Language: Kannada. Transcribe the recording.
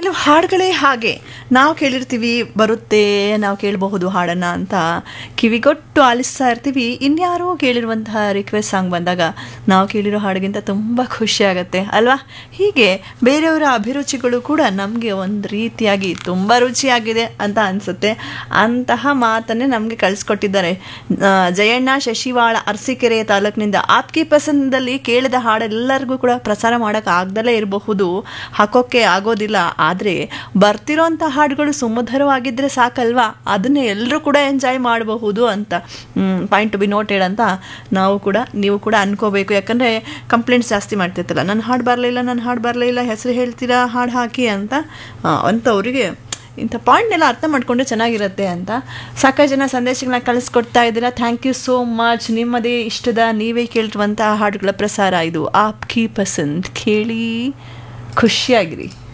ಕೆಲವು ಹಾಡುಗಳೇ ಹಾಗೆ ನಾವು ಕೇಳಿರ್ತೀವಿ ಬರುತ್ತೆ ನಾವು ಕೇಳಬಹುದು ಹಾಡನ್ನು ಅಂತ ಕಿವಿಗೊಟ್ಟು ಆಲಿಸ್ತಾ ಇರ್ತೀವಿ ಇನ್ಯಾರೋ ಕೇಳಿರುವಂತಹ ರಿಕ್ವೆಸ್ಟ್ ಸಾಂಗ್ ಬಂದಾಗ ನಾವು ಕೇಳಿರೋ ಹಾಡಿಗಿಂತ ತುಂಬ ಖುಷಿ ಆಗುತ್ತೆ ಅಲ್ವಾ ಹೀಗೆ ಬೇರೆಯವರ ಅಭಿರುಚಿಗಳು ಕೂಡ ನಮಗೆ ಒಂದು ರೀತಿಯಾಗಿ ತುಂಬ ರುಚಿಯಾಗಿದೆ ಅಂತ ಅನಿಸುತ್ತೆ ಅಂತಹ ಮಾತನ್ನೇ ನಮಗೆ ಕಳಿಸ್ಕೊಟ್ಟಿದ್ದಾರೆ ಆ, ಜಯಣ್ಣ ಶಶಿವಾಳ ಅರಸೀಕೆರೆ ತಾಲೂಕಿನಿಂದ ಆಪ್ಕಿ ಪಸಂದಲ್ಲಿ ಕೇಳಿದ ಹಾಡೆಲ್ಲರಿಗೂ ಕೂಡ ಪ್ರಸಾರ ಮಾಡೋಕೆ ಆಗ್ದಲೇ ಇರಬಹುದು ಹಾಕೋಕ್ಕೆ ಆಗೋದಿಲ್ಲ ಆದರೆ ಬರ್ತಿರೋಂಥ ಹಾಡುಗಳು ಸುಮಧುರವಾಗಿದ್ದರೆ ಸಾಕಲ್ವಾ ಅದನ್ನೇ ಎಲ್ಲರೂ ಕೂಡ ಎಂಜಾಯ್ ಮಾಡಬಹುದು ಅಂತ ಪಾಯಿಂಟ್ ಟು ಬಿ ನೋಟೆಡ್ ಅಂತ ನಾವು ಕೂಡ ನೀವು ಕೂಡ ಅನ್ಕೋಬೇಕು ಯಾಕಂದರೆ ಕಂಪ್ಲೇಂಟ್ಸ್ ಜಾಸ್ತಿ ಮಾಡ್ತಿರ್ತಲ್ಲ ನನ್ನ ಹಾಡು ಬರಲಿಲ್ಲ ನನ್ನ ಹಾಡು ಬರಲಿಲ್ಲ ಹೆಸರು ಹೇಳ್ತೀರಾ ಹಾಡು ಹಾಕಿ ಅಂತ ಆ, ಅಂಥವ್ರಿಗೆ ಇಂಥ ಪಾಯಿಂಟ್ನೆಲ್ಲ ಅರ್ಥ ಮಾಡಿಕೊಂಡ್ರೆ ಚೆನ್ನಾಗಿರುತ್ತೆ ಅಂತ ಸಾಕಷ್ಟು ಜನ ಸಂದೇಶಗಳನ್ನ ಕಳಿಸ್ಕೊಡ್ತಾ ಇದ್ದೀರಾ ಥ್ಯಾಂಕ್ ಯು ಸೋ ಮಚ್ ನಿಮ್ಮದೇ ಇಷ್ಟದ ನೀವೇ ಕೇಳಿರುವಂಥ ಹಾಡುಗಳ ಪ್ರಸಾರ ಇದು ಆಪ್ ಕಿ ಪಸಂದ್ ಕೇಳಿ ಖುಷಿಯಾಗಿರಿ